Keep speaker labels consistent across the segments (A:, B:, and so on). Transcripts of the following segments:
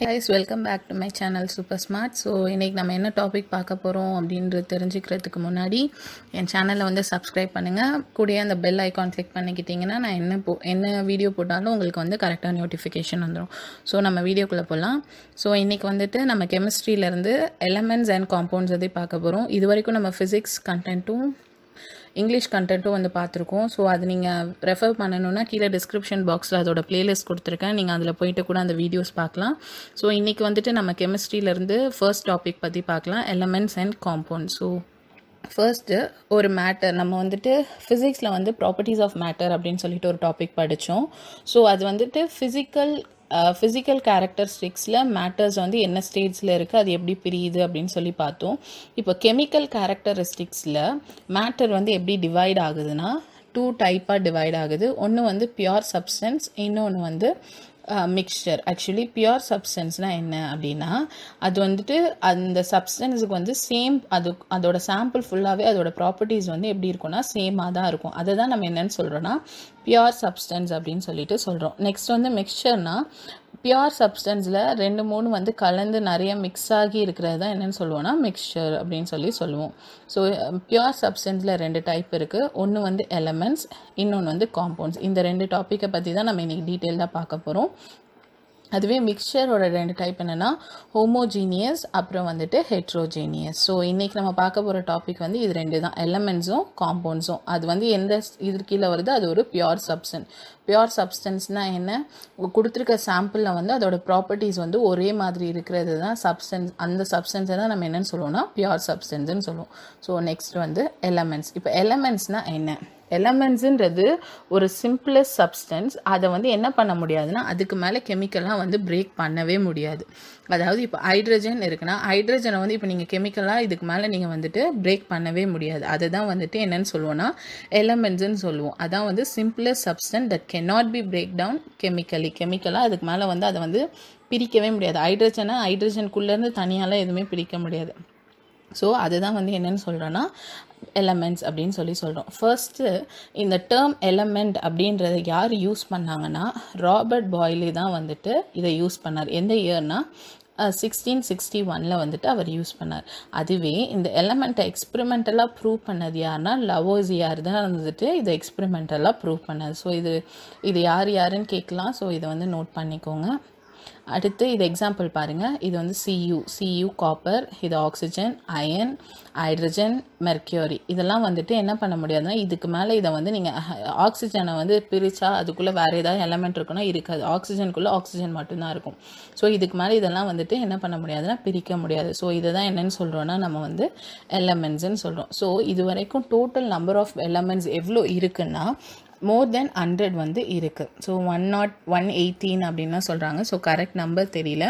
A: guys welcome back to my channel super smart so இன்றைக்கி நம்ம என்ன டாபிக் பார்க்க போகிறோம் அப்படின்றது தெரிஞ்சுக்கிறதுக்கு முன்னாடி என் சேனலை வந்து சப்ஸ்கிரைப் பண்ணுங்கள் கூடயே அந்த பெல் ஐக்கான் கிளிக் பண்ணிக்கிட்டிங்கன்னா நான் என்ன போ என்ன வீடியோ போட்டாலும் உங்களுக்கு வந்து கரெக்டாக நோட்டிஃபிகேஷன் வந்துடும் ஸோ நம்ம வீடியோக்குள்ளே போகலாம் ஸோ இன்றைக்கி வந்துட்டு நம்ம கெமிஸ்ட்ரியிலேருந்து எலமெண்ட்ஸ் அண்ட் காம்பவுண்ட்ஸ் அதை பார்க்க போகிறோம் இது வரைக்கும் நம்ம ஃபிசிக்ஸ் கண்டென்ட்டும் இங்கிலீஷ் கண்டென்ட்டும் வந்து பார்த்துருக்கோம் ஸோ அது நீங்கள் ரெஃபர் பண்ணணுன்னா கீழே டிஸ்கிரிப்ஷன் பாக்ஸில் அதோட பிளேலிஸ்ட் கொடுத்துருக்கேன் நீங்கள் அதில் போயிட்டு கூட அந்த வீடியோஸ் பார்க்கலாம் ஸோ இன்றைக்கி வந்துட்டு நம்ம கெமிஸ்ட்ரியிலேருந்து ஃபர்ஸ்ட் டாபிக் பற்றி பார்க்கலாம் elements and compound so first ஒரு மேட்டர் நம்ம வந்துட்டு ஃபிசிக்ஸில் வந்து ப்ராப்பர்ட்டிஸ் ஆஃப் மேட்டர் அப்படின்னு சொல்லிட்டு ஒரு டாபிக் படித்தோம் ஸோ அது வந்துட்டு ஃபிசிக்கல் ஃபிசிக்கல் கேரக்டரிஸ்டிக்ஸில் மேட்டர்ஸ் வந்து என்ன ஸ்டேஜில் இருக்குது அது எப்படி பிரியுது அப்படின்னு சொல்லி பார்த்தோம் இப்போ கெமிக்கல் கேரக்டரிஸ்டிக்ஸில் மேட்டர் வந்து எப்படி டிவைட் ஆகுதுன்னா டூ டைப்பாக டிவைட் ஆகுது ஒன்று வந்து பியோர் சப்ஸ்டன்ஸ் இன்னொன்று வந்து மிக்சர் ஆக்சுவலி பியோர் சப்ஸ்டன்ஸ்னால் என்ன அப்படின்னா அது வந்துட்டு அந்த சப்ஸ்டன்ஸுக்கு வந்து சேம் அது அதோட சாம்பிள் ஃபுல்லாகவே அதோட ப்ராப்பர்ட்டிஸ் வந்து எப்படி இருக்கும்னா சேமாக தான் இருக்கும் அதை தான் நம்ம என்னென்னு சொல்கிறோன்னா பியோர் சப்ஸ்டன்ஸ் அப்படின்னு சொல்லிட்டு சொல்கிறோம் நெக்ஸ்ட் வந்து மிக்சர்னா பியோர் சப்ஸ்டன்ஸில் ரெண்டு மூணு வந்து கலந்து நிறைய மிக்ஸ் ஆகி இருக்கிறது தான் என்னென்னு சொல்லுவோம்னா மிக்சர் அப்படின்னு சொல்லி சொல்லுவோம் ஸோ பியோர் சப்ஸ்டன்ஸில் ரெண்டு டைப் இருக்குது ஒன்று வந்து எலமெண்ட்ஸ் இன்னொன்று வந்து காம்பவுண்ட்ஸ் இந்த ரெண்டு டாப்பிக்கை பற்றி தான் நம்ம இன்றைக்கி டீட்டெயிலாக பார்க்க போகிறோம் அதுவே மிக்சரோட ரெண்டு டைப் என்னென்னா ஹோமோஜீனியஸ் அப்புறம் வந்துட்டு ஹெட்ரோஜீனியஸ் ஸோ இன்றைக்கி நம்ம பார்க்க போகிற டாபிக் வந்து இது ரெண்டு தான் எலமெண்ட்ஸும் காம்பவுண்ட்ஸும் அது வந்து எந்த இது கீழே வருது அது ஒரு பியோர் சப்ஸ்டன்ஸ் பியோர் சப்ஸ்டன்ஸ்னால் என்ன கொடுத்துருக்க சாம்பிளில் வந்து அதோட ப்ராப்பர்ட்டிஸ் வந்து ஒரே மாதிரி இருக்கிறது தான் சப்ஸ்டன்ஸ் அந்த சப்ஸ்டன்ஸை தான் நம்ம என்னென்னு சொல்லுவோம்னா பியோர் சப்ஸ்டன்ஸ்னு சொல்லுவோம் ஸோ நெக்ஸ்ட் வந்து எலமெண்ட்ஸ் இப்போ எலமெண்ட்ஸ்னால் என்ன எலமெண்ட்ஸுன்றது ஒரு சிம்பிளஸ்ட் சப்ஸ்டன்ஸ் அதை வந்து என்ன பண்ண முடியாதுன்னா அதுக்கு மேலே கெமிக்கலாக வந்து பிரேக் பண்ணவே முடியாது அதாவது இப்போ ஹைட்ரஜன் இருக்குன்னா ஹைட்ரஜனை வந்து இப்போ நீங்கள் கெமிக்கலாக இதுக்கு மேலே நீங்கள் வந்துட்டு பிரேக் பண்ணவே முடியாது அதை தான் வந்துட்டு என்னென்னு சொல்லுவோன்னா எலமெண்ட்ஸ்னு சொல்லுவோம் அதான் வந்து simplest substance that cannot be break down chemically கெமிக்கலாக அதுக்கு மேலே வந்து அதை வந்து பிரிக்கவே முடியாது ஹைட்ரஜனை ஹைட்ரஜனுக்குள்ளேருந்து தனியாலாம் எதுவுமே பிரிக்க முடியாது ஸோ அதுதான் வந்து என்னென்னு சொல்கிறோன்னா எலமெண்ட்ஸ் அப்படின்னு சொல்லி சொல்கிறோம் ஃபர்ஸ்ட்டு இந்த டேர்ம் எலமெண்ட் அப்படின்றத யார் யூஸ் பண்ணாங்கன்னா ராபர்ட் பாய்லி தான் வந்துட்டு இதை யூஸ் பண்ணார் எந்த இயர்னா சிக்ஸ்டீன் சிக்ஸ்டி ஒனில் வந்துட்டு அவர் யூஸ் பண்ணார் அதுவே இந்த எலமெண்ட்டை எக்ஸ்பெரிமெண்டலாக ப்ரூவ் பண்ணது யாருன்னா லவோசியார் தான் வந்துட்டு இதை எக்ஸ்பெரிமெண்டலாக ப்ரூவ் பண்ணார் ஸோ இது இது யார் யாருன்னு கேட்கலாம் ஸோ இதை வந்து நோட் பண்ணிக்கோங்க அடுத்து இது எக்ஸாம்பிள் பாருங்கள் இது வந்து சியு சியு காப்பர் இது ஆக்சிஜன் அயன் ஹைட்ரஜன் மெர்க்யூரி இதெல்லாம் வந்துட்டு என்ன பண்ண முடியாதுன்னா இதுக்கு மேலே இதை வந்து நீங்கள் ஆக்சிஜனை வந்து பிரித்தா அதுக்குள்ளே வேறு ஏதாவது எலமெண்ட் இருக்குன்னா இருக்காது ஆக்சிஜனுக்குள்ளே ஆக்சிஜன் மட்டும்தான் இருக்கும் ஸோ இதுக்கு மேலே இதெல்லாம் வந்துட்டு என்ன பண்ண முடியாதுன்னா பிரிக்க முடியாது ஸோ இதை தான் என்னென்னு சொல்கிறோன்னா நம்ம வந்து எலமெண்ட்ஸ்ன்னு சொல்கிறோம் ஸோ இது வரைக்கும் டோட்டல் நம்பர் ஆஃப் எலமெண்ட்ஸ் எவ்வளோ இருக்குன்னா மோர் தென் ஹண்ட்ரட் வந்து இருக்குது so one nought one eighteen அப்படின்லாம் சொல்கிறாங்க ஸோ கரெக்ட் நம்பர் தெரியல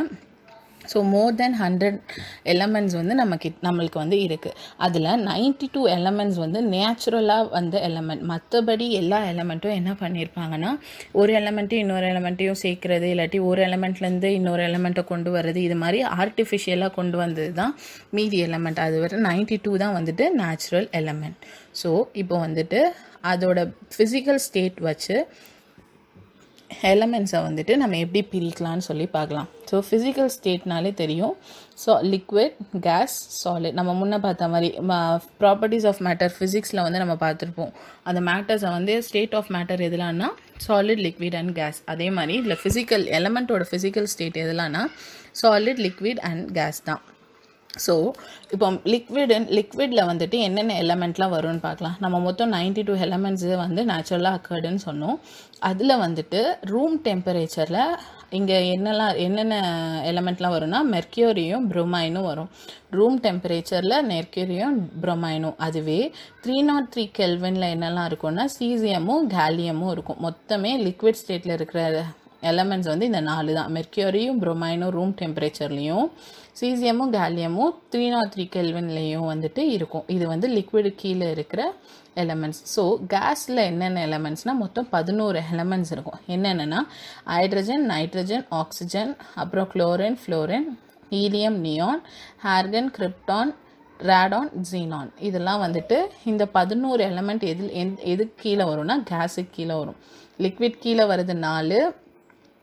A: so more than hundred elements வந்து நமக்கு நம்மளுக்கு வந்து இருக்குது அதில் நைன்டி டூ எலமெண்ட்ஸ் வந்து நேச்சுரலாக வந்த எலமெண்ட் மற்றபடி எல்லா எலமெண்ட்டும் என்ன பண்ணியிருப்பாங்கன்னா ஒரு எலமெண்ட்டையும் இன்னொரு எலமெண்ட்டையும் சேர்க்குறது இல்லாட்டி ஒரு எலமெண்ட்லேருந்து இன்னொரு எலமெண்ட்டை கொண்டு வர்றது இது மாதிரி ஆர்டிஃபிஷியலாக கொண்டு வந்தது தான் மீதி எலமெண்ட் அது வரை நைன்டி டூ தான் வந்துட்டு நேச்சுரல் எலமெண்ட் ஸோ இப்போ வந்துட்டு அதோட ஃபிசிக்கல் ஸ்டேட் வச்சு எலமெண்ட்ஸை வந்துட்டு நம்ம எப்படி பிரிக்கலாம்னு சொல்லி பார்க்கலாம் ஸோ ஃபிசிக்கல் ஸ்டேட்னாலே தெரியும் ஸோ லிக்விட் கேஸ் சாலிட் நம்ம முன்னே பார்த்த மாதிரி ப்ராப்பர்ட்டிஸ் ஆஃப் மேட்டர் ஃபிசிக்ஸில் வந்து நம்ம பார்த்துருப்போம் அந்த மேட்டர்ஸை வந்து ஸ்டேட் ஆஃப் மேட்டர் எதுலான்னா சாலிட் லிக்விட் அண்ட் கேஸ் அதே மாதிரி இதில் ஃபிசிக்கல் எலமெண்ட்டோட ஃபிசிக்கல் ஸ்டேட் எதுலான்னா சாலிட் லிக்விட் அண்ட் கேஸ் தான் ஸோ இப்போ லிக்விடு லிக்விடில் வந்துட்டு என்னென்ன எலமெண்ட்லாம் வரும்னு பார்க்கலாம் நம்ம மொத்தம் நைன்டி டூ எலமெண்ட்ஸு வந்து நேச்சுரலாக அக்கர்டுன்னு சொன்னோம் அதில் வந்துட்டு ரூம் டெம்பரேச்சரில் இங்கே என்னெல்லாம் என்னென்ன எலமெண்ட்லாம் வரும்னா மெர்க்யூரியும் ப்ரொமைனும் வரும் ரூம் டெம்பரேச்சரில் மெர்க்யூரியும் ப்ரொமைனும் அதுவே த்ரீ நாட் த்ரீ கெல்வினில் என்னெல்லாம் இருக்கும்னா சீசியமும் கேலியமும் இருக்கும் மொத்தமே லிக்விட் ஸ்டேட்டில் இருக்கிற எலமெண்ட்ஸ் வந்து இந்த நாலு தான் மெர்க்யூரியும் ப்ரொமைனும் ரூம் டெம்பரேச்சர்லேயும் சீசியமும் கேலியமும் த்ரீ நாட் த்ரீ கெல்வின்லேயும் வந்துட்டு இருக்கும் இது வந்து லிக்விடு கீழே இருக்கிற எலமெண்ட்ஸ் ஸோ கேஸில் என்னென்ன எலமெண்ட்ஸ்னால் மொத்தம் பதினோரு எலமெண்ட்ஸ் இருக்கும் என்னென்னா ஹைட்ரஜன் நைட்ரஜன் ஆக்சிஜன் அப்புறம் chlorine fluorine helium neon argon krypton radon xenon இதெல்லாம் வந்துட்டு இந்த பதினோரு எலமெண்ட் எதில் எந் எதுக்கு கீழே வரும்னா கேஸுக்கு கீழே வரும் லிக்விட் கீழே வருது நாலு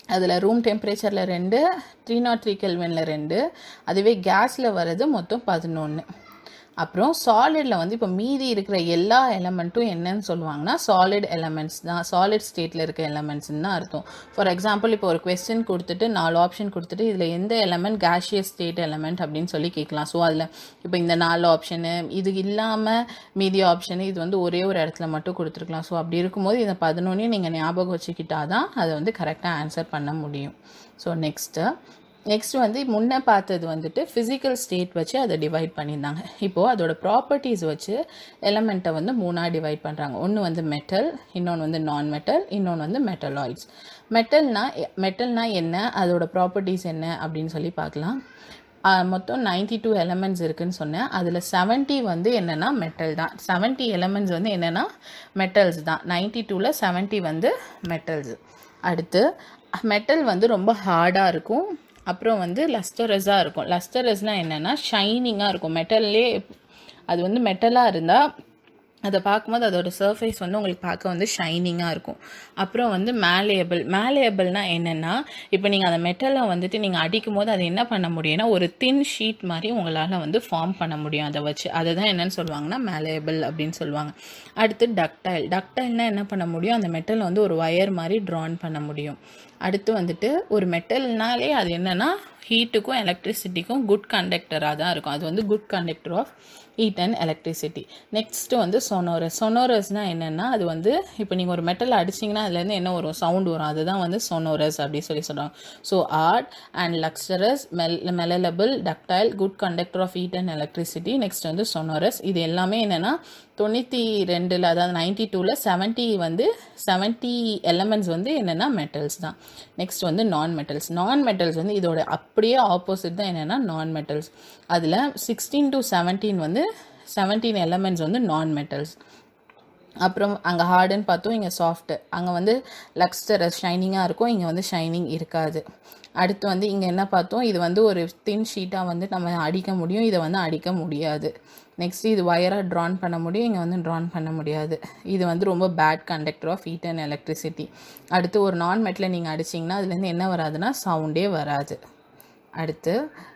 A: அதில் ரூம் டெம்பரேச்சரில் ரெண்டு த்ரீ நாட் த்ரீ கெல்வினில் ரெண்டு அதுவே கேஸில் வர்றது மொத்தம் பதினொன்று அப்புறம் சாலிடில் வந்து இப்போ மீதி இருக்கிற எல்லா எலமெண்ட்டும் என்னன்னு சொல்லுவாங்கன்னா சாலிட் எலமெண்ட்ஸ் தான் சாலிட் ஸ்டேட்டில் இருக்க எலமெண்ட்ஸ்னு தான் அர்த்தம் ஃபார் எக்ஸாம்பிள் இப்போ ஒரு கொஸ்டின் கொடுத்துட்டு நாலு ஆப்ஷன் கொடுத்துட்டு இதில் எந்த எலமெண்ட் கேஷியஸ் ஸ்டேட் எலமெண்ட் அப்படின்னு சொல்லி கேட்கலாம் ஸோ அதில் இப்போ இந்த நாலு ஆப்ஷனு இது இல்லாமல் மீதி ஆப்ஷனு இது வந்து ஒரே ஒரு இடத்துல மட்டும் கொடுத்துருக்கலாம் ஸோ அப்படி இருக்கும்போது இந்த பதினொன்றையும் நீங்கள் ஞாபகம் வச்சுக்கிட்டா தான் அதை வந்து கரெக்டாக ஆன்சர் பண்ண முடியும் ஸோ நெக்ஸ்ட்டு நெக்ஸ்ட் வந்து முன்ன பார்த்தது வந்துட்டு ஃபிசிக்கல் ஸ்டேட் வச்சு அதை டிவைட் பண்ணியிருந்தாங்க இப்போது அதோட ப்ராப்பர்ட்டிஸ் வச்சு எலமெண்ட்டை வந்து மூணாக டிவைட் பண்ணுறாங்க ஒன்று வந்து மெட்டல் இன்னொன்று வந்து நான் மெட்டல் இன்னொன்று வந்து மெட்டலாய்ட்ஸ் மெட்டல்னா மெட்டல்னா என்ன அதோட ப்ராப்பர்ட்டிஸ் என்ன அப்படின்னு சொல்லி பார்க்கலாம் ஆஹ் மொத்தம் 92 டூ எலமெண்ட்ஸ் இருக்குன்னு சொன்னேன் அதில் 70 வந்து என்னென்னா மெட்டல் தான் 70 எலமெண்ட்ஸ் வந்து என்னென்னா மெட்டல்ஸ் தான் 92 டூவில் செவன்ட்டி வந்து மெட்டல்ஸ் அடுத்து மெட்டல் வந்து ரொம்ப ஹார்டாக இருக்கும் அப்புறம் வந்து லஸ்டரஸாக இருக்கும் லஸ்டரஸ்னால் என்னென்னா ஷைனிங்காக இருக்கும் மெட்டல்லே அது வந்து மெட்டலாக இருந்தால் அதை பார்க்கும்போது அதோட சர்ஃபேஸ் வந்து உங்களுக்கு பார்க்க வந்து ஷைனிங்காக இருக்கும் அப்புறம் வந்து மேலேயபிள் மேலேயபிள்னா என்னென்னா இப்போ நீங்கள் அந்த மெட்டலை வந்துட்டு நீங்கள் அடிக்கும் போது அதை என்ன பண்ண முடியும்னா ஒரு தின் ஷீட் மாதிரி உங்களால் வந்து ஃபார்ம் பண்ண முடியும் அதை வச்சு அதை தான் என்னன்னு சொல்லுவாங்கன்னா மேலேயபிள் அப்படின்னு சொல்லுவாங்க அடுத்து டக்டைல் டக்டைல்னா என்ன பண்ண முடியும் அந்த மெட்டலை வந்து ஒரு ஒயர் மாதிரி ட்ரான் பண்ண முடியும் அடுத்து வந்துட்டு ஒரு மெட்டல்னாலே அது என்னென்னா ஹீட்டுக்கும் எலக்ட்ரிசிட்டிக்கும் குட் கண்டக்டராக தான் இருக்கும் அது வந்து good conductor of heat and electricity next வந்து சொனோரஸ் சொனோரஸ்னால் என்னென்னா அது வந்து இப்போ நீங்கள் ஒரு மெட்டல் அடிச்சிங்கன்னா அதுலேருந்து என்ன வரும் சவுண்ட் வரும் அதுதான் வந்து சொனோரஸ் அப்படி சொல்லி சொல்கிறாங்க ஸோ ஆர்ட் அண்ட் லக்ஸரஸ் மெல் malleable ductile good conductor of heat and electricity next வந்து சொனோரஸ் இது எல்லாமே என்னென்னா தொண்ணூற்றி ரெண்டில் அதாவது நைன்டி டூவில் செவன்ட்டி வந்து செவன்ட்டி எலமெண்ட்ஸ் வந்து என்னென்னா மெட்டல்ஸ் தான் நெக்ஸ்ட் வந்து நான் மெட்டல்ஸ் நான் மெட்டல்ஸ் வந்து இதோட அப்படியே ஆப்போசிட் தான் என்னென்னா நான் மெட்டல்ஸ் அதில் சிக்ஸ்டீன் டு செவன்டீன் வந்து செவன்டீன் எலமெண்ட்ஸ் வந்து நான் மெட்டல்ஸ் அப்புறம் அங்கே ஹார்டுன்னு பார்த்தோம் இங்கே சாஃப்ட்டு அங்கே வந்து லக்ஸ்டரஸ் ஷைனிங்காக இருக்கும் இங்கே வந்து ஷைனிங் இருக்காது அடுத்து வந்து இங்கே என்ன பார்த்தோம் இது வந்து ஒரு தின் ஷீட்டாக வந்து நம்ம அடிக்க முடியும் இதை வந்து அடிக்க முடியாது நெக்ஸ்ட் இது வயராக ட்ரான் பண்ண முடியும் இங்கே வந்து ட்ரான் பண்ண முடியாது இது வந்து ரொம்ப bad conductor of heat and electricity அடுத்து ஒரு நான் மெட்டில் நீங்கள் அடிச்சிங்கன்னா அதுலேருந்து என்ன வராதுன்னா சவுண்டே வராது அடுத்து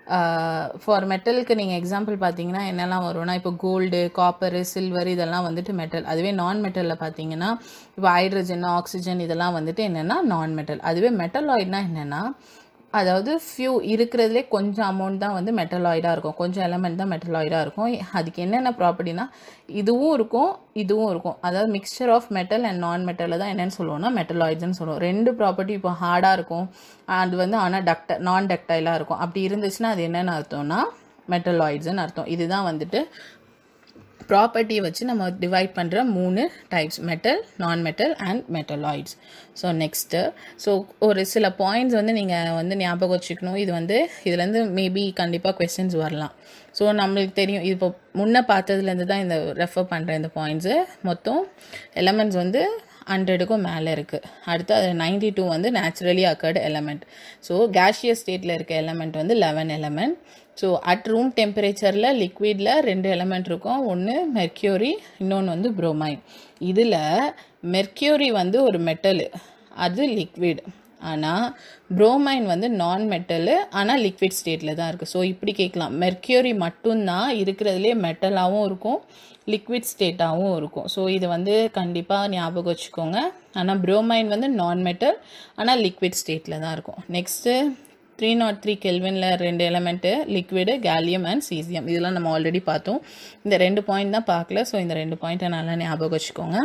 A: ஃபார் மெட்டலுக்கு நீங்கள் எக்ஸாம்பிள் பார்த்தீங்கன்னா என்னெல்லாம் வரும்னா இப்போ கோல்டு காப்பரு சில்வர் இதெல்லாம் வந்துட்டு மெட்டல் அதுவே நான் மெட்டலில் பார்த்தீங்கன்னா இப்போ ஹைட்ரஜன் ஆக்சிஜன் இதெல்லாம் வந்துட்டு என்னென்னா நான் மெட்டல் அதுவே மெட்டலாய்ட்னா என்னென்னா அதாவது ஃபியூ இருக்கிறதுலே கொஞ்சம் அமௌண்ட் தான் வந்து மெட்டலாய்டாக இருக்கும் கொஞ்சம் எலமெண்ட் தான் மெட்டலாய்டாக இருக்கும் அதுக்கு என்னென்ன ப்ராப்பர்ட்டினா இதுவும் இருக்கும் இதுவும் இருக்கும் அதாவது மிக்சர் ஆஃப் மெட்டல் அண்ட் நான் மெட்டலில் தான் என்னென்னு சொல்லுவோம்னா மெட்டலாய்ட்ஸ்னு சொல்லுவோம் ரெண்டு ப்ராப்பர்ட்டி இப்போ ஹார்டாக இருக்கும் அது வந்து ஆனால் டக்ட நான் டக்டைலாக இருக்கும் அப்படி இருந்துச்சுன்னா அது என்னென்னு அர்த்தம்னா மெட்டலாய்ட்ஸ்னு அர்த்தம் இதுதான் வந்துட்டு ப்ராப்பர்ட்டியை வச்சு நம்ம டிவைட் பண்ணுற மூணு types metal non metal and metalloids so next so ஒரு சில பாயிண்ட்ஸ் வந்து நீங்கள் வந்து ஞாபகம் வச்சுக்கணும் இது வந்து இதுலேருந்து மேபி கண்டிப்பாக கொஸ்டின்ஸ் வரலாம் ஸோ நம்மளுக்கு தெரியும் இது இப்போ முன்ன பார்த்ததுலேருந்து தான் இந்த ரெஃபர் பண்ணுற இந்த பாயிண்ட்ஸு மொத்தம் எலமெண்ட்ஸ் வந்து ஹண்ட்ரடுக்கும் மேலே இருக்குது அடுத்து அது நைன்டி டூ வந்து naturally occurred element so gaseous ஸ்டேட்டில் இருக்க எலமெண்ட் வந்து eleven element so at room டெம்பரேச்சரில் லிக்விடில் ரெண்டு எலமெண்ட் இருக்கும் ஒன்று மெர்க்யூரி இன்னொன்று வந்து புரோமைன் இதில் மெர்க்யூரி வந்து ஒரு மெட்டலு அது லிக்விட் ஆனால் புரோமைன் வந்து நான் மெட்டலு ஆனால் லிக்விட் ஸ்டேட்டில் தான் இருக்குது ஸோ இப்படி கேட்கலாம் மெர்க்யூரி மட்டும்தான் இருக்கிறதுலே மெட்டலாகவும் இருக்கும் லிக்விட் ஸ்டேட்டாகவும் இருக்கும் ஸோ இது வந்து கண்டிப்பாக ஞாபகம் வச்சுக்கோங்க ஆனால் புரோமைன் வந்து நான் மெட்டல் ஆனால் லிக்விட் ஸ்டேட்டில் தான் இருக்கும் நெக்ஸ்ட்டு த்ரீ நாட் த்ரீ கெல்வினில் ரெண்டு element liquid gallium and caesium இதெல்லாம் நம்ம ஆல்ரெடி பார்த்தோம் இந்த ரெண்டு பாயிண்ட் தான் பார்க்கல ஸோ இந்த ரெண்டு பாயிண்ட்டை நல்லா ஞாபகம் வச்சுக்கோங்க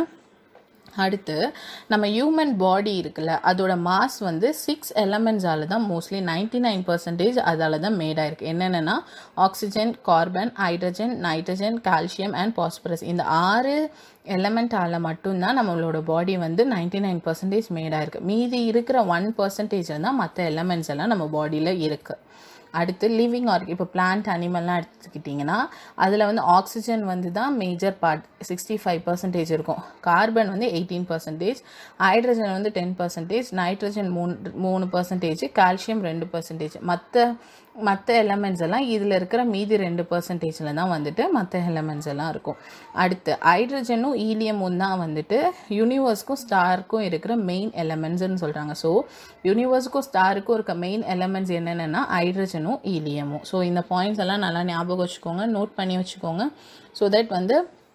A: அடுத்து நம்ம ஹியூமன் பாடி இருக்குல்ல அதோட மாஸ் வந்து சிக்ஸ் எலமெண்ட்ஸால தான் மோஸ்ட்லி நைன்டி நைன் பர்சன்டேஜ் அதால தான் மேட் ஆயிருக்கு என்னென்னா oxygen carbon hydrogen nitrogen calcium and phosphorus இந்த ஆறு எலமெண்ட்டால் மட்டும்தான் நம்மளோட பாடி வந்து நைன்டி நைன் பர்சன்டேஜ் மேட் ஆயிருக்கு மீதி இருக்கிற ஒன் பர்சன்டேஜ் தான் மற்ற எலமெண்ட்ஸ் எல்லாம் நம்ம பாடியில் இருக்குது அடுத்து லிவிங் ஆர்க் இப்போ பிளான்ட் அனிமல்லாம் எடுத்துக்கிட்டிங்கன்னா அதில் வந்து ஆக்சிஜன் வந்து தான் major part sixty five percentage இருக்கும் கார்பன் வந்து எயிட்டீன் பர்சன்டேஜ் ஹைட்ரஜன் வந்து டென் பர்சன்டேஜ் நைட்ரஜன் மூணு மூணு பர்சன்டேஜ் கால்சியம் ரெண்டு பர்சன்டேஜ் மற்ற மற்ற எலமெண்ட்ஸ் எல்லாம் இதில் இருக்கிற மீதி ரெண்டு பர்சன்டேஜில் தான் வந்துட்டு மற்ற எலமெண்ட்ஸ் எல்லாம் இருக்கும் அடுத்து ஹைட்ரஜனும் ஈலியமும் தான் வந்துட்டு யூனிவர்ஸ்க்கும் ஸ்டாருக்கும் இருக்கிற மெயின் எலமெண்ட்ஸ்னு சொல்கிறாங்க ஸோ யூனிவர்ஸுக்கும் ஸ்டாருக்கும் இருக்க மெயின் எலமெண்ட்ஸ் என்னென்னா ஹைட்ரஜனும் ஈலியமும் ஸோ இந்த பாயிண்ட்ஸ் எல்லாம் நல்லா ஞாபகம் வச்சுக்கோங்க நோட் பண்ணி வச்சுக்கோங்க ஸோ தட் வந்து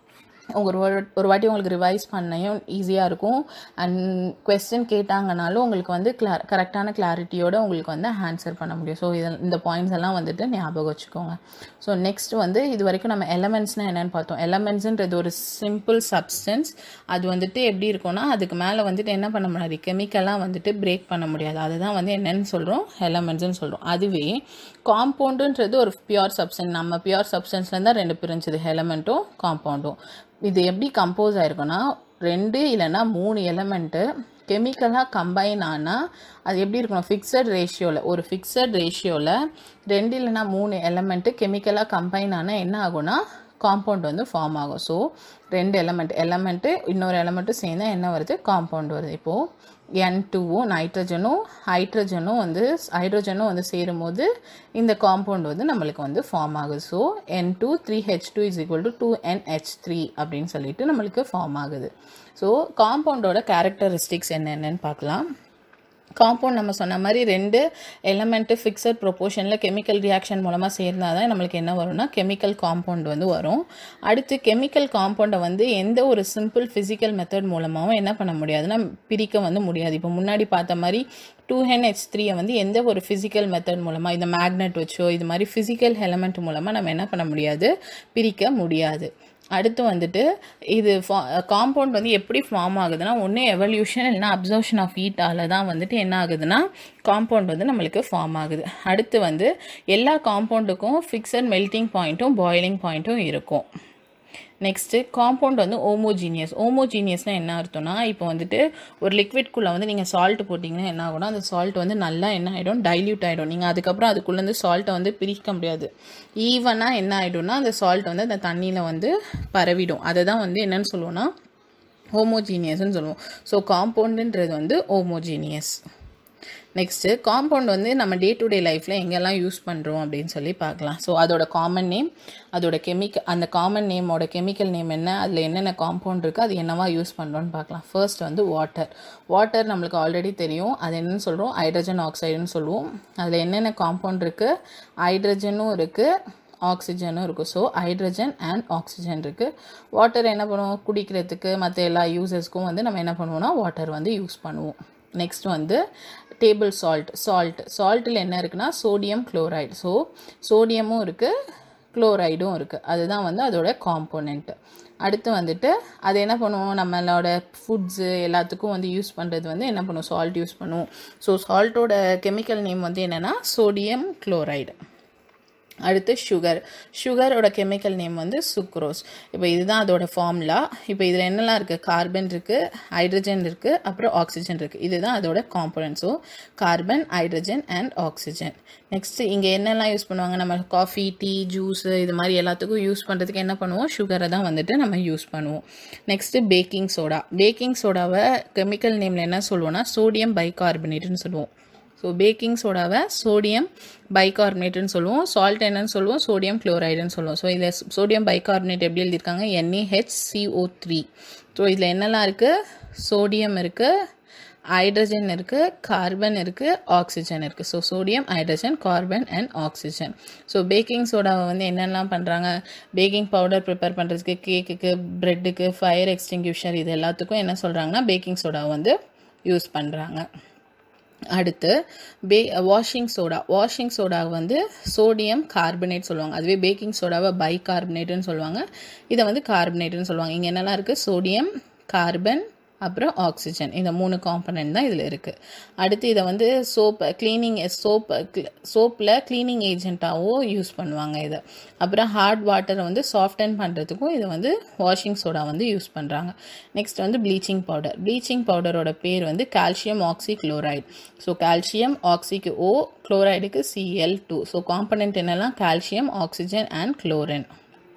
A: ஒரு ஒரு- ஒரு வாட்டி உங்களுக்கு ரிவைஸ் பண்ணையும் ஈஸியாக இருக்கும் அண்ட் கொஸ்டின் கேட்டாங்கனாலும் உங்களுக்கு வந்து கிளா கரெக்டான கிளாரிட்டியோட உங்களுக்கு வந்து ஆன்சர் பண்ண முடியும் ஸோ இதில் இந்த பாயிண்ட்ஸ் எல்லாம் வந்துட்டு ஞாபகம் வச்சுக்கோங்க ஸோ நெக்ஸ்ட் வந்து இது வரைக்கும் நம்ம எலமெண்ட்ஸ்னால் என்னென்னு பார்த்தோம் எலமெண்ட்ஸுன்றது ஒரு சிம்பிள் சப்ஸ்டன்ஸ் அது வந்துட்டு எப்படி இருக்கும்னா அதுக்கு மேலே வந்துட்டு என்ன பண்ண முடியாது கெமிக்கலாக வந்துட்டு பிரேக் பண்ண முடியாது அதுதான் வந்து என்னன்னு சொல்கிறோம் எலமெண்ட்ஸ்னு சொல்கிறோம் அதுவே காம்பவுண்டுன்றது ஒரு பியூர் சப்ஸ்டன்ஸ் நம்ம பியூர் சப்ஸ்டன்ஸ்லேருந்து தான் ரெண்டு பிரிஞ்சுது எலமெண்ட்டும் காம்பவுண்டும் இது எப்படி கம்போஸ் ஆயிருக்குன்னா ரெண்டு இல்லைன்னா மூணு எலமெண்ட்டு கெமிக்கலாக கம்பைன் ஆனால் அது எப்படி இருக்கணும் ஃபிக்ஸட் ரேஷியோவில் ஒரு ஃபிக்ஸட் ரேஷியோவில் ரெண்டு இல்லைன்னா மூணு எலமெண்ட்டு கெமிக்கலாக கம்பைன் ஆனால் என்ன ஆகும்னா காம்பவுண்ட் வந்து ஃபார்ம் ஆகும் ஸோ ரெண்டு எலமெண்ட் எலமெண்ட்டு இன்னொரு எலமெண்ட்டும் சேர்ந்தா என்ன வருது காம்பவுண்ட் வருது இப்போது என் டூவும் நைட்ரஜனும் ஹைட்ரஜனும் வந்து ஹைட்ரஜனும் வந்து சேரும்போது இந்த காம்பவுண்ட் வந்து நம்மளுக்கு வந்து ஃபார்ம் ஆகுது so N two three H two is equal to two N H three அப்படின்னு சொல்லிட்டு நம்மளுக்கு ஃபார்ம் ஆகுது ஸோ காம்பவுண்டோட கேரக்டரிஸ்டிக்ஸ் என்னென்னு பார்க்கலாம் காம்பவுண்ட் நம்ம சொன்ன மாதிரி ரெண்டு எலமெண்ட்டு ஃபிக்ஸட் ப்ரொபோர்ஷனில் கெமிக்கல் ரியாக்ஷன் மூலமாக சேர்ந்தால் தான் நம்மளுக்கு என்ன வரும்னா கெமிக்கல் காம்பவுண்ட் வந்து வரும் அடுத்து கெமிக்கல் காம்பவுண்டை வந்து எந்த ஒரு சிம்பிள் ஃபிசிக்கல் மெத்தட் மூலமாகவும் என்ன பண்ண முடியாதுன்னா பிரிக்க வந்து முடியாது இப்போ முன்னாடி பார்த்த மாதிரி டூ ஹெச் த்ரீயை வந்து எந்த ஒரு ஃபிசிக்கல் மெத்தட் மூலமாக இந்த மேக்னெட் வச்சோ இது மாதிரி ஃபிசிக்கல் எலமெண்ட் மூலமாக நம்ம என்ன பண்ண முடியாது பிரிக்க முடியாது அடுத்து வந்துட்டு இது காம்பவுண்ட் வந்து எப்படி ஃபார்ம் ஆகுதுன்னா ஒன்று எவல்யூஷன் இல்லைனா அப்சர்ஷன் ஆஃப் ஹீட்டால் தான் வந்துட்டு என்ன ஆகுதுன்னா காம்பவுண்ட் வந்து நம்மளுக்கு ஃபார்ம் ஆகுது அடுத்து வந்து எல்லா காம்பவுண்டுக்கும் ஃபிக்ஸட் மெல்ட்டிங் பாயிண்ட்டும் பாயிலிங் பாயிண்ட்டும் இருக்கும் நெக்ஸ்ட்டு காம்பவுண்ட் வந்து ஓமோஜீனியஸ் ஓமோஜீனியஸ்னால் என்ன அர்த்தம்னா இப்போ வந்துட்டு ஒரு லிக்விட்குள்ளே வந்து நீங்கள் சால்ட் போட்டிங்கன்னா என்ன ஆகும்னா அந்த சால்ட் வந்து நல்லா என்ன ஆகிடும் டைல்யூட் ஆகிடும் நீங்கள் அதுக்கப்புறம் அதுக்குள்ளேருந்து சால்ட்டை வந்து பிரிக்க முடியாது ஈவனாக என்ன ஆகிடும்னா அந்த சால்ட் வந்து அந்த தண்ணியில் வந்து பரவிடும் அதை தான் வந்து என்னன்னு சொல்லுவோம்னா ஹோமோஜீனியஸ்னு சொல்லுவோம் ஸோ காம்பவுண்டுன்றது வந்து ஹோமோஜீனியஸ் நெக்ஸ்ட்டு காம்பவுண்ட் வந்து நம்ம டே டு டே லைஃப்பில் எங்கெல்லாம் யூஸ் பண்ணுறோம் அப்படின்னு சொல்லி பார்க்கலாம் ஸோ அதோட காமன் நேம் அதோட கெமிக்கல் அந்த காமன் நேமோட கெமிக்கல் நேம் என்ன அதில் என்னென்ன காம்பவுண்ட் இருக்குது அது என்னவா யூஸ் பண்ணுறோன்னு பார்க்கலாம் ஃபர்ஸ்ட் வந்து வாட்டர் வாட்டர் நம்மளுக்கு ஆல்ரெடி தெரியும் அது என்னன்னு சொல்கிறோம் ஹைட்ரஜன் ஆக்சைடுன்னு சொல்லுவோம் அதில் என்னென்ன காம்பவுண்ட் இருக்குது ஹைட்ரஜனும் இருக்குது ஆக்சிஜனும் இருக்கும் ஸோ ஹைட்ரஜன் அண்ட் ஆக்சிஜன் இருக்குது வாட்டர் என்ன பண்ணுவோம் குடிக்கிறதுக்கு மற்ற எல்லா யூசஸ்க்கும் வந்து நம்ம என்ன பண்ணுவோம்னா வாட்டர் வந்து யூஸ் பண்ணுவோம் நெக்ஸ்ட் வந்து டேபிள் சால்ட் சால்ட் சால்ட்டில் என்ன இருக்குன்னா சோடியம் குளோரைடு ஸோ சோடியமும் இருக்குது குளோரைடும் இருக்குது அதுதான் வந்து அதோட காம்போனென்ட்டு அடுத்து வந்துட்டு அது என்ன பண்ணுவோம் நம்மளோட ஃபுட்ஸு எல்லாத்துக்கும் வந்து யூஸ் பண்ணுறது வந்து என்ன பண்ணுவோம் சால்ட் யூஸ் பண்ணுவோம் ஸோ சால்ட்டோட கெமிக்கல் நேம் வந்து என்னென்னா சோடியம் குளோரைடு அடுத்து சுகர் சுகரோட கெமிக்கல் நேம் வந்து சுக்ரோஸ் இப்போ இதுதான் அதோட ஃபார்முலா இப்போ இதில் என்னெல்லாம் இருக்குது கார்பன் இருக்குது ஹைட்ரஜன் இருக்குது அப்புறம் ஆக்சிஜன் இருக்குது இதுதான் அதோட component so carbon hydrogen and oxygen next இங்கே என்னெல்லாம் யூஸ் பண்ணுவாங்க நம்ம காஃபி டீ ஜூஸு இது மாதிரி எல்லாத்துக்கும் யூஸ் பண்ணுறதுக்கு என்ன பண்ணுவோம் சுகரை தான் வந்துட்டு நம்ம யூஸ் பண்ணுவோம் நெக்ஸ்ட்டு பேக்கிங் சோடா பேக்கிங் சோடாவை கெமிக்கல் நேமில் என்ன சொல்லுவோம்னா சோடியம் பைகார்பனேட்னு சொல்லுவோம் ஸோ பேக்கிங் சோடாவை சோடியம் பைகார்பனேட்னு சொல்லுவோம் சால்ட் என்னன்னு சொல்லுவோம் சோடியம் குளோரைடுன்னு சொல்லுவோம் ஸோ இதில் சோடியம் பைகார்பனேட் எப்படி எழுதியிருக்காங்க NaHCO3 த்ரீ ஸோ இதில் என்னெல்லாம் இருக்குது சோடியம் இருக்குது ஹைட்ரஜன் இருக்குது கார்பன் இருக்குது ஆக்சிஜன் இருக்குது so sodium hydrogen carbon and oxygen so baking சோடாவை வந்து என்னெல்லாம் பண்ணுறாங்க பேக்கிங் பவுடர் ப்ரிப்பேர் பண்ணுறதுக்கு கேக்குக்கு ப்ரெட்டுக்கு ஃபயர் எக்ஸ்டிங்யூஷர் இது எல்லாத்துக்கும் என்ன சொல்கிறாங்கன்னா பேக்கிங் சோடாவை வந்து யூஸ் பண்ணுறாங்க அடுத்து பே வாஷிங் சோடா வாஷிங் சோடா வந்து சோடியம் கார்பனேட் சொல்லுவாங்க அதுவே பேக்கிங் சோடாவை பை கார்பனேட்டுன்னு சொல்லுவாங்க இதை வந்து கார்பனேட்டுன்னு சொல்லுவாங்க இங்கே என்னெல்லாம் இருக்குது சோடியம் கார்பன் அப்புறம் ஆக்சிஜன் இந்த மூணு காம்பனன்ட் தான் இதில் இருக்குது அடுத்து இதை வந்து சோப் க்ளீனிங் சோப் சோப்பில் க்ளீனிங் ஏஜென்ட்டாகவும் யூஸ் பண்ணுவாங்க இதை அப்புறம் ஹார்ட் வாட்டரை வந்து சாஃப்டன் பண்ணுறதுக்கும் இதை வந்து வாஷிங் சோடா வந்து யூஸ் பண்ணுறாங்க நெக்ஸ்ட் வந்து ப்ளீச்சிங் பவுடர் ப்ளீச்சிங் பவுடரோட பேர் வந்து கால்சியம் ஆக்சி குளோரைடு ஸோ கால்சியம் ஆக்சிக்கு ஓ குளோரைடுக்கு சிஎல் டூ ஸோ காம்பனன்ட் என்னெல்லாம் கால்சியம் ஆக்சிஜன் அண்ட் குளோரின்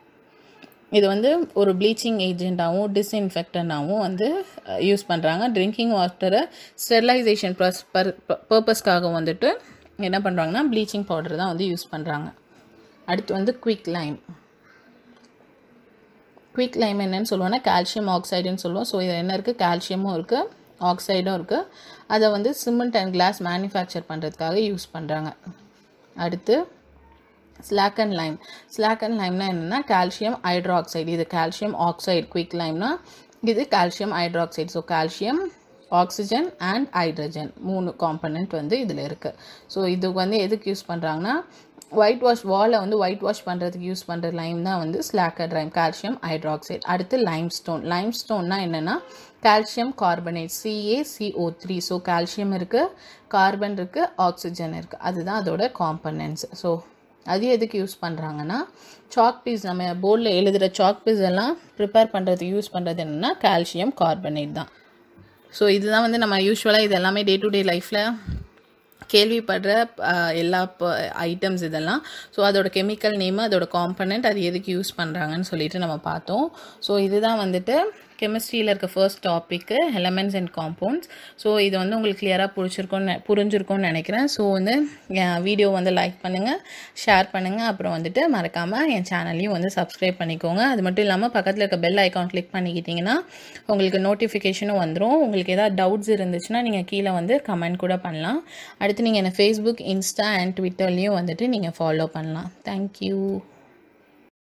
A: இது வந்து ஒரு ப்ளீச்சிங் ஏஜெண்ட்டாகவும் டிஸ்இன்ஃபெக்டண்டாகவும் வந்து யூஸ் பண்ணுறாங்க ட்ரிங்கிங் வாட்டரை ஸ்டெரிலைசேஷன் ப்ளஸ் பர் பர்பஸ்க்காக வந்துட்டு என்ன பண்ணுறாங்கன்னா ப்ளீச்சிங் பவுடர் தான் வந்து யூஸ் பண்ணுறாங்க அடுத்து வந்து குவிக் லைம் குயிக் லைம் என்னன்னு சொல்லுவோம்னா கால்சியம் ஆக்சைடுன்னு சொல்லுவோம் ஸோ இதில் என்ன இருக்குது கால்சியமும் இருக்குது ஆக்சைடும் இருக்குது அதை வந்து சிமெண்ட் அண்ட் கிளாஸ் மேனுஃபேக்சர் பண்ணுறதுக்காக யூஸ் பண்ணுறாங்க அடுத்து slake and lime slake and லைம்னா என்னென்னா கால்சியம் ஹைட்ராக்சைடு இது கால்சியம் ஆக்சைடு குயிக் லைம்னா இது calcium hydroxide so calcium oxygen and hydrogen மூணு காம்பனண்ட் வந்து இதில் இருக்குது ஸோ இதுக்கு வந்து எதுக்கு யூஸ் பண்ணுறாங்கன்னா ஒயிட் வாஷ் வாலை வந்து ஒயிட் வாஷ் பண்ணுறதுக்கு யூஸ் பண்ணுற லைம் தான் வந்து ஸ்லாக்கட் லைம் கால்சியம் ஹைட்ராக்சைடு அடுத்து லைம் ஸ்டோன் லைம் ஸ்டோன்னா என்னென்னா calcium carbonate C A C O three so calcium இருக்குது கார்பன் இருக்குது ஆக்சிஜன் இருக்குது அதுதான் அதோட காம்பனன்ட்ஸ் ஸோ அது எதுக்கு யூஸ் பண்ணுறாங்கன்னா சாக் பீஸ் நம்ம போர்டில் எழுதுகிற சாக் பீஸ் எல்லாம் ப்ரிப்பேர் பண்ணுறதுக்கு யூஸ் பண்ணுறது என்னென்னா கால்சியம் கார்பனேட் தான் ஸோ இதுதான் வந்து நம்ம யூஸ்வலாக இது எல்லாமே டே டு டே லைஃப்பில் கேள்விப்படுற அஹ், எல்லா ஐட்டம்ஸ் இதெல்லாம் ஸோ அதோட கெமிக்கல் நேம் அதோட காம்பனண்ட் அது எதுக்கு யூஸ் பண்ணுறாங்கன்னு சொல்லிட்டு நம்ம பார்த்தோம் ஸோ இதுதான் வந்துட்டு கெமிஸ்ட்ரியில் இருக்க first topic elements and compounds so இது வந்து உங்களுக்கு கிளியராக புடிச்சிருக்கும்னு புரிஞ்சிருக்கும்னு நினைக்கிறேன் ஸோ வந்து என் வீடியோ வந்து லைக் பண்ணுங்கள் ஷேர் பண்ணுங்கள் அப்புறம் வந்துட்டு மறக்காமல் என் சேனலையும் வந்து சப்ஸ்கிரைப் பண்ணிக்கோங்க அது மட்டும் இல்லாமல் பக்கத்தில் இருக்க பெல் ஐக்கான் கிளிக் பண்ணிக்கிட்டிங்கன்னா உங்களுக்கு நோட்டிஃபிகேஷனும் வந்துடும் உங்களுக்கு ஏதாவது டவுட்ஸ் இருந்துச்சுன்னா நீங்கள் கீழே வந்து கமெண்ட் கூட பண்ணலாம் அடுத்து நீங்கள் என்ன ஃபேஸ்புக் இன்ஸ்டா அண்ட் ட்விட்டர்லேயும் வந்துட்டு நீங்கள் ஃபாலோ பண்ணலாம் தேங்க்யூ